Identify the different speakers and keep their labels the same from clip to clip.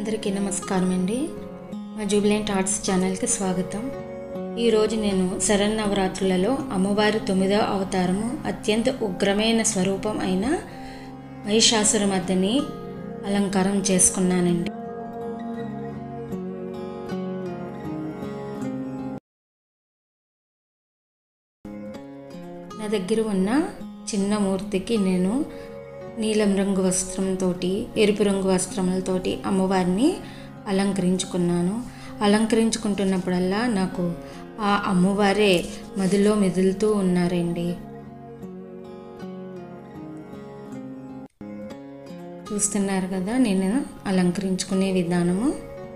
Speaker 1: అందరికీ నమస్కారం అండి మా జూబిలెంట్ ఆర్ట్స్ ఛానల్కి స్వాగతం ఈరోజు నేను శరన్నవరాత్రులలో అమ్మవారి తొమ్మిదవ అవతారము అత్యంత ఉగ్రమైన స్వరూపం అయిన మహిషాసురమర్దని అలంకారం చేసుకున్నానండి నా దగ్గర ఉన్న చిన్న మూర్తికి నేను నీలం రంగు వస్త్రంతో ఎరుపు రంగు వస్త్రములతోటి అమ్మవారిని అలంకరించుకున్నాను అలంకరించుకుంటున్నప్పుడల్లా నాకు ఆ అమ్మవారే మదిలో మెదులుతూ ఉన్నారండి చూస్తున్నారు కదా నేను అలంకరించుకునే విధానము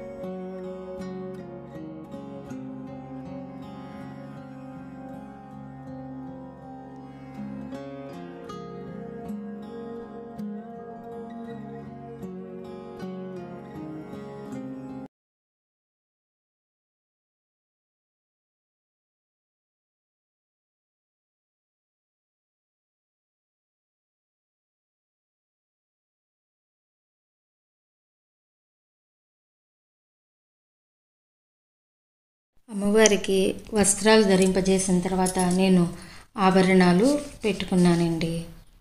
Speaker 1: అమ్మవారికి వస్త్రాలు ధరింపజేసిన తర్వాత నేను ఆభరణాలు పెట్టుకున్నానండి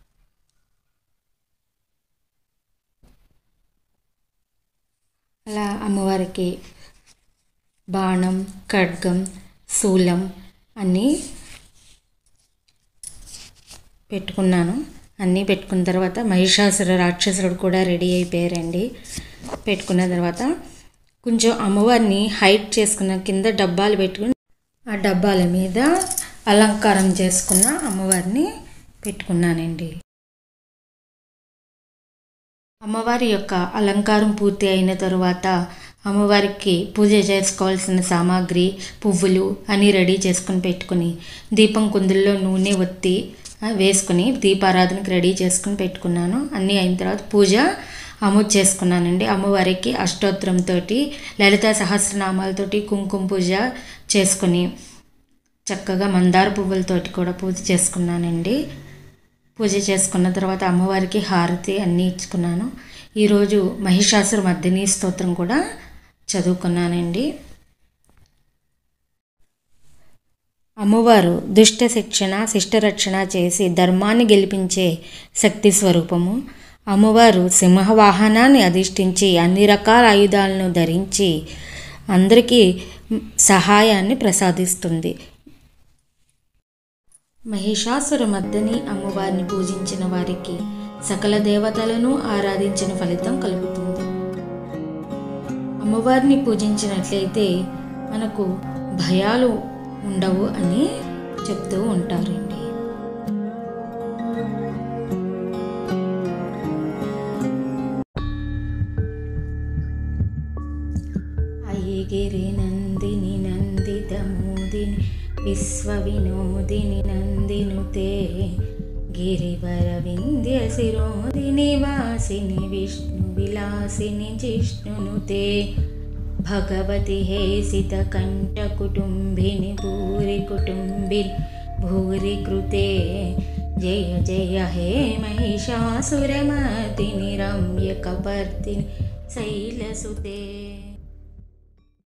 Speaker 1: అలా అమ్మవారికి బాణం ఖడ్గం శూలం అన్నీ పెట్టుకున్నాను అన్నీ పెట్టుకున్న తర్వాత మహిషాసుర రాక్షసుడు కూడా రెడీ అయిపోయారండి పెట్టుకున్న తర్వాత కొంచెం అమ్మవారిని హైట్ చేసుకున్న కింద డబ్బాలు పెట్టుకుని ఆ డబ్బాల మీద అలంకారం చేసుకున్న అమ్మవారిని పెట్టుకున్నానండి అమ్మవారి యొక్క అలంకారం పూర్తి అయిన తరువాత అమ్మవారికి పూజ చేసుకోవాల్సిన సామాగ్రి పువ్వులు అన్నీ రెడీ చేసుకుని పెట్టుకుని దీపం కుందుల్లో నూనె ఒత్తి వేసుకుని దీపారాధనకి రెడీ చేసుకుని పెట్టుకున్నాను అన్నీ అయిన తర్వాత పూజ అమోద్ చేసుకున్నానండి అమ్మవారికి అష్టోత్తరంతో లలిత సహస్రనామాలతోటి కుంకుమ పూజ చేసుకుని చక్కగా మందార పువ్వులతోటి కూడా పూజ చేసుకున్నానండి పూజ చేసుకున్న తర్వాత అమ్మవారికి హారతి అన్నీ ఇచ్చుకున్నాను ఈరోజు మహిషాసుర మర్దిని స్తోత్రం కూడా చదువుకున్నానండి అమ్మవారు దుష్ట శిక్షణ శిష్టరక్షణ చేసి ధర్మాన్ని గెలిపించే శక్తి స్వరూపము అమ్మవారు సింహవాహనాన్ని అధిష్ఠించి అన్ని రకాల ఆయుధాలను ధరించి అందరికీ సహాయాన్ని ప్రసాదిస్తుంది మహిషాసుర మద్దని అమ్మవారిని పూజించిన వారికి సకల దేవతలను ఆరాధించిన ఫలితం కలుగుతుంది అమ్మవారిని పూజించినట్లయితే మనకు భయాలు ఉండవు అని చెప్తూ ఉంటారండి అయ్యగిరి నందిని నందిత మోదిని విశ్వ వినోదిని నందినుతే గిరివర వింధ్య శిరోదిని వాసిని విష్ణు విలాసిని జిష్ణునుతే భగవతి హేసిత కంఠ కుటుంబిని భూరి కుటుంబిని భూరి కృతే జయ జయ హే మహిషాసురమతిని రమ్య కపర్తిని శైలసుతే